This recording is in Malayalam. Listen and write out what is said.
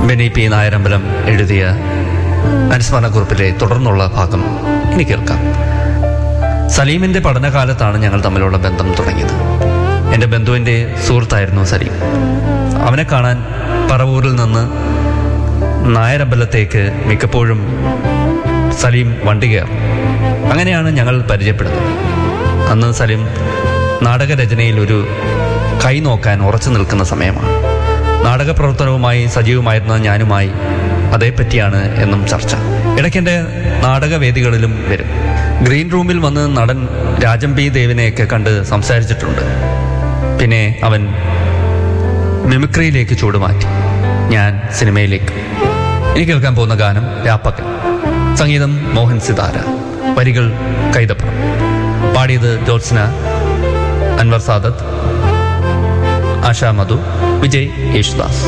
ബെനി പി നായരമ്പലം എഴുതിയ അനുസ്മരണക്കുറിപ്പിലെ തുടർന്നുള്ള ഭാഗം ഇനി കേൾക്കാം സലീമിന്റെ പഠനകാലത്താണ് ഞങ്ങൾ തമ്മിലുള്ള ബന്ധം തുടങ്ങിയത് എൻ്റെ ബന്ധുവിൻ്റെ സുഹൃത്തായിരുന്നു സലീം അവനെ കാണാൻ പറവൂരിൽ നിന്ന് നായരമ്പലത്തേക്ക് മിക്കപ്പോഴും സലീം വണ്ടി കയറും അങ്ങനെയാണ് ഞങ്ങൾ പരിചയപ്പെടുന്നത് അന്ന് സലീം നാടകരചനയിൽ ഒരു കൈ നോക്കാൻ ഉറച്ചു നിൽക്കുന്ന സമയമാണ് നാടക പ്രവർത്തനവുമായി സജീവമായിരുന്ന ഞാനുമായി അതേപ്പറ്റിയാണ് എന്നും ചർച്ച ഇടയ്ക്കെൻ്റെ നാടകവേദികളിലും വരും ഗ്രീൻ റൂമിൽ വന്ന് നടൻ രാജം പി ദേവിനെയൊക്കെ കണ്ട് സംസാരിച്ചിട്ടുണ്ട് പിന്നെ അവൻ മിമിക്രിയിലേക്ക് ചൂടുമാറ്റി ഞാൻ സിനിമയിലേക്ക് ഇനി കേൾക്കാൻ പോകുന്ന ഗാനം രാപ്പകൽ സംഗീതം മോഹൻ സിതാര വരികൾ കൈതപ്പുറം പാടിയത് ജ്യോത്സ്ന അൻവർ സാദത്ത് ആശാ മധു വിജയ് യേശുദാസ്